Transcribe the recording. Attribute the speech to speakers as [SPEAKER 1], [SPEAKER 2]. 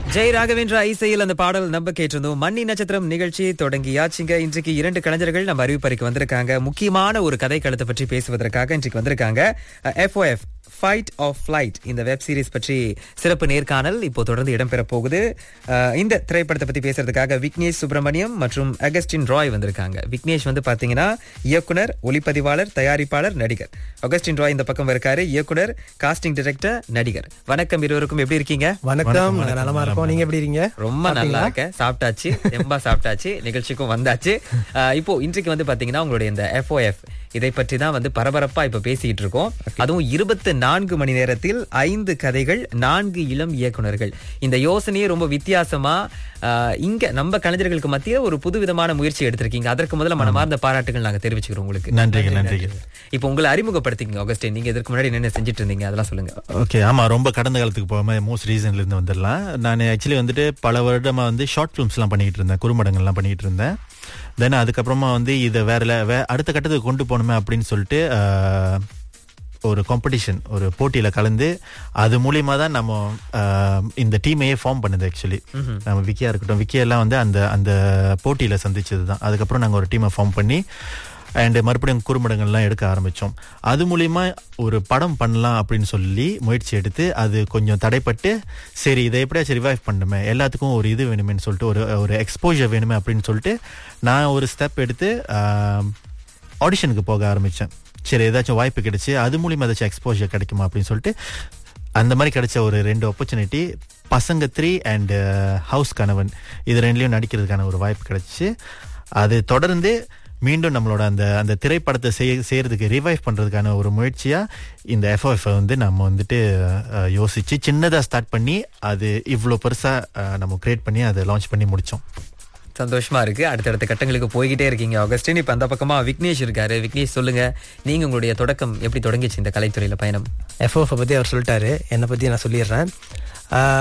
[SPEAKER 1] ஜெய் ராகவேந்திரா இசையில் அந்த பாடல் நம்ம கேட்டிருந்தோம் மன்னி நட்சத்திரம் நிகழ்ச்சி தொடங்கியாச்சுங்க இன்றைக்கு இரண்டு கலைஞர்கள் நம்ம அறிவிப்பறைக்கு வந்திருக்காங்க முக்கியமான ஒரு கதை களத்தை பற்றி பேசுவதற்காக இன்றைக்கு வந்திருக்காங்க எஃப்ஓஎஃப் ஃபைட் ஆஃப் ஃபிளைட் இந்த வெப் சீரிஸ் பற்றி சிறப்பு நேர்காணல் இப்போ தொடர்ந்து இடம்பெற போகுது அஹ், இந்த திரைப்படத்தை பத்தி பேசுறதுக்காக விக்னேஷ் சுப்பிரமணியம் மற்றும் அகஸ்டின் ராய் வந்திருக்காங்க விக்னேஷ் வந்து பாத்தீங்கன்னா இயக்குனர் ஒளிப்பதிவாளர் தயாரிப்பாளர் நடிகர் அகஸ்டின் ராய் இந்த பக்கம் இருக்காரு இயக்குனர் காஸ்டிங் டைரக்டர் நடிகர் வணக்கம் இருவருக்கும் எப்படி இருக்கீங்க
[SPEAKER 2] வணக்கம் நாங்க நலமா இருக்கோம் நீங்க எப்படி இருக்கீங்க
[SPEAKER 1] ரொம்ப நல்லா இருக்கேன் சாப்பிட்டாச்சு தெம்பா சாப்பிட்டாச்சு நிகழ்ச்சிக்கும் வந்தாச்சு அஹ் இப்போ இன்றைக்கு வந்து பாத்தீங்கன்னா உங்களுடைய இந்த எஃப்ஓஎஃப் இதை பற்றி தான் வந்து பரபரப்பா இப்ப பேசிட்டு இருக்கோம் அதுவும் இருபத்தி நான்கு மணி நேரத்தில் ஐந்து கதைகள் நான்கு இளம் இயக்குனர்கள் இந்த யோசனையே ரொம்ப வித்தியாசமா அஹ், இங்க நம்ம கலைஞர்களுக்கு மத்திய ஒரு புதுவிதமான முயற்சி எடுத்திருக்கீங்க அதற்கு முதல்ல மனமார்ந்த பாராட்டுகள் நாங்க தெரிவிச்சுக்கிறோம் உங்களுக்கு
[SPEAKER 3] நன்றிகள் நன்றிகள்
[SPEAKER 1] இப்போ உங்களை அறிமுகப்படுத்திங்க ஆகஸ்டின் நீங்க இதற்கு முன்னாடி என்ன செஞ்சுட்டு இருந்தீங்க அதெல்லாம் சொல்லுங்க
[SPEAKER 3] ஓகே ஆமா ரொம்ப கடந்த காலத்துக்கு போகாம மோஸ்ட் ரீசன்ல இருந்து வந்துடலாம் நான் ஆக்சுவலி வந்துட்டு பல வருடமா வந்து ஷார்ட் ஃபிலிம்ஸ்லாம் பண்ணிட்டு இருந்தேன் குறும்படங்கள்லாம் பண்ணிட்டு இருந்தேன் தென் அதுக்கப்புறமா வந்து இதை வேற le- வே அடுத்த கட்டத்துக்கு கொண்டு போகணுமே அப்படின்னு சொல்லிட்டு ஆஹ், ஒரு காம்படிஷன் ஒரு போட்டியில கலந்து அது மூலியமா தான் நம்ம ஆஹ், இந்த டீமையே ஃபார்ம் பண்ணுது ஆக்சுவலி நம்ம விக்கியா இருக்கட்டும் விக்கியா எல்லாம் வந்து அந்த அந்த போட்டியில சந்திச்சது தான் அதுக்கப்புறம் நாங்க ஒரு டீமை ஃபார்ம் பண்ணி அண்ட் மறுபடியும் குறும்படங்கள்லாம் எடுக்க ஆரம்பிச்சோம் அது மூலியமா ஒரு படம் பண்ணலாம் அப்படின்னு சொல்லி முயற்சி எடுத்து அது கொஞ்சம் தடைப்பட்டு சரி இதை எப்படியாச்சும் ரிவைவ் பண்ணுமே எல்லாத்துக்கும் ஒரு இது வேணுமேன்னு சொல்லிட்டு ஒரு ஒரு எக்ஸ்போஜர் வேணுமே அப்படின்னு சொல்லிட்டு நான் ஒரு ஸ்டெப் எடுத்து ஆடிஷனுக்கு போக ஆரம்பிச்சேன் சரி ஏதாச்சும் வாய்ப்பு கிடைச்சு அது மூலியமா ஏதாச்சும் எக்ஸ்போஜர் கிடைக்குமா அப்படின்னு சொல்லிட்டு அந்த மாதிரி கிடைச்ச ஒரு ரெண்டு ஆப்பர்ச்சுனிட்டி பசங்க த்ரீ அண்ட் ஹவுஸ் கணவன் இது ரெண்டுலயும் நடிக்கிறதுக்கான ஒரு வாய்ப்பு கிடைச்சு அது தொடர்ந்து மீண்டும் நம்மளோட அந்த அந்த திரைப்படத்தை செய்ய செய்யறதுக்கு ரிவைவ் பண்றதுக்கான ஒரு முயற்சியா இந்த எஃப்எஃப் வந்து நம்ம வந்துட்டு அஹ், யோசிச்சு சின்னதா ஸ்டார்ட் பண்ணி அது இவ்வளோ பெருசா அஹ், நம்ம கிரியேட் பண்ணி அதை லான்ச் பண்ணி முடிச்சோம்
[SPEAKER 1] சந்தோஷமா இருக்கு அடுத்தடுத்த கட்டங்களுக்கு போய்கிட்டே இருக்கீங்க ஆகஸ்டின் இப்ப அந்த பக்கமா விக்னேஷ் இருக்காரு விக்னேஷ் சொல்லுங்க நீங்க உங்களுடைய தொடக்கம் எப்படி தொடங்கிச்சு இந்த கலைத்துறையில பயணம்
[SPEAKER 2] எஃப்ஓஃப் பத்தி அவர் சொல்லிட்டாரு என்னை பத்தி நான் சொல்லிடுறேன் ஆஹ்